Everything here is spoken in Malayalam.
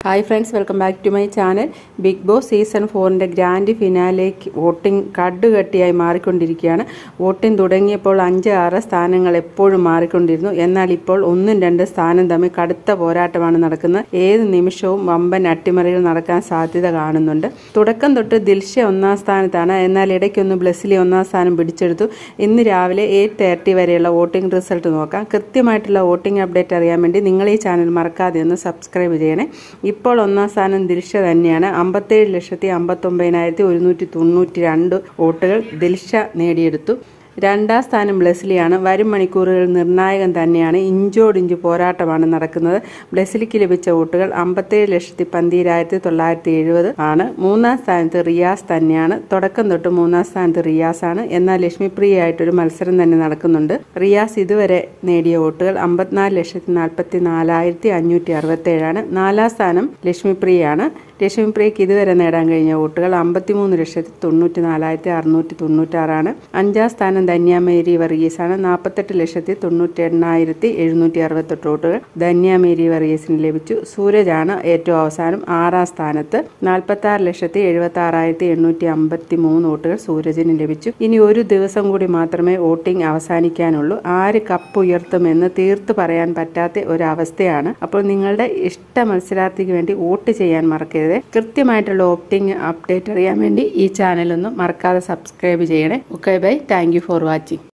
hi friends welcome back to my channel Big Boss season ഫോറിൻ്റെ ഗ്രാൻഡ് ഫിനാലേക്ക് വോട്ടിംഗ് കടുകട്ടിയായി മാറിക്കൊണ്ടിരിക്കുകയാണ് വോട്ടിംഗ് തുടങ്ങിയപ്പോൾ അഞ്ച് ആറ് സ്ഥാനങ്ങൾ എപ്പോഴും മാറിക്കൊണ്ടിരുന്നു എന്നാൽ ഇപ്പോൾ ഒന്നും രണ്ട് സ്ഥാനം തമ്മിൽ കടുത്ത പോരാട്ടമാണ് നടക്കുന്നത് ഏത് നിമിഷവും വമ്പൻ അട്ടിമറികൾ നടക്കാൻ സാധ്യത കാണുന്നുണ്ട് തുടക്കം തൊട്ട് ദിൽഷ ഒന്നാം സ്ഥാനത്താണ് എന്നാൽ ഇടയ്ക്കൊന്ന് ബ്ലെസ്സിലി ഒന്നാം സ്ഥാനം പിടിച്ചെടുത്തു ഇന്ന് രാവിലെ എയ്റ്റ് തേർട്ടി വരെയുള്ള വോട്ടിംഗ് റിസൾട്ട് നോക്കാം കൃത്യമായിട്ടുള്ള വോട്ടിംഗ് അപ്ഡേറ്റ് അറിയാൻ വേണ്ടി നിങ്ങൾ ഈ ചാനൽ മറക്കാതെ ഒന്ന് സബ്സ്ക്രൈബ് ചെയ്യണേ ഇപ്പോൾ ഒന്നാം സ്ഥാനം ദിൽഷ തന്നെയാണ് അമ്പത്തേഴ് ലക്ഷത്തി അമ്പത്തൊമ്പതിനായിരത്തി ഒരുന്നൂറ്റി തൊണ്ണൂറ്റി രണ്ട് വോട്ടുകൾ ദിൽഷ നേടിയെടുത്തു രണ്ടാം സ്ഥാനം ബ്ലെസ്ലിയാണ് വരും മണിക്കൂറുകൾ നിർണായകം തന്നെയാണ് ഇഞ്ചോടിഞ്ച് പോരാട്ടമാണ് നടക്കുന്നത് ബ്ലെസ്ലിക്ക് ലഭിച്ച വോട്ടുകൾ അമ്പത്തേഴ് ലക്ഷത്തി പന്തീരായിരത്തി തൊള്ളായിരത്തി എഴുപത് ആണ് മൂന്നാം സ്ഥാനത്ത് റിയാസ് തന്നെയാണ് തുടക്കം തൊട്ട് മൂന്നാം സ്ഥാനത്ത് റിയാസ് ആണ് എന്നാൽ ലക്ഷ്മിപ്രിയയായിട്ടൊരു മത്സരം തന്നെ നടക്കുന്നുണ്ട് റിയാസ് ഇതുവരെ നേടിയ വോട്ടുകൾ അമ്പത്തിനാല് ലക്ഷത്തി നാൽപ്പത്തി നാലായിരത്തി അഞ്ഞൂറ്റി അറുപത്തി ഏഴാണ് നാലാം സ്ഥാനം ലക്ഷ്മിപ്രിയയാണ് ലക്ഷ്മിപ്രിയയ്ക്ക് ഇതുവരെ നേടാൻ കഴിഞ്ഞ വോട്ടുകൾ അമ്പത്തിമൂന്ന് ലക്ഷത്തി തൊണ്ണൂറ്റി നാലായിരത്തി അറുന്നൂറ്റി തൊണ്ണൂറ്റാറാണ് അഞ്ചാം സ്ഥാനം ധന്യാമേരി വർഗീസാണ് നാൽപ്പത്തെട്ട് ലക്ഷത്തി തൊണ്ണൂറ്റി എണ്ണായിരത്തി എഴുന്നൂറ്റി അറുപത്തെട്ട് വോട്ടുകൾ ധന്യാമേരി വർഗീസിന് ലഭിച്ചു സൂരജാണ് ഏറ്റവും അവസാനം ആറാം സ്ഥാനത്ത് നാൽപ്പത്തി ആറ് ലക്ഷത്തി എഴുപത്തി ആറായിരത്തി എണ്ണൂറ്റി അമ്പത്തി മൂന്ന് വോട്ടുകൾ സൂരജിന് ലഭിച്ചു ഇനി ഒരു ദിവസം കൂടി മാത്രമേ വോട്ടിംഗ് അവസാനിക്കാനുള്ളൂ ആര് കപ്പ് ഉയർത്തുമെന്ന് തീർത്ത് പറയാൻ പറ്റാത്ത ഒരവസ്ഥയാണ് അപ്പോൾ നിങ്ങളുടെ ഇഷ്ട മത്സരാർത്ഥിക്ക് വേണ്ടി വോട്ട് ചെയ്യാൻ മറക്കരുത് കൃത്യമായിട്ടുള്ള വോട്ടിംഗ് അപ്ഡേറ്റ് അറിയാൻ വേണ്ടി ഈ ചാനൽ ഒന്ന് മറക്കാതെ സബ്സ്ക്രൈബ് ചെയ്യണേ okay bye thank you for watching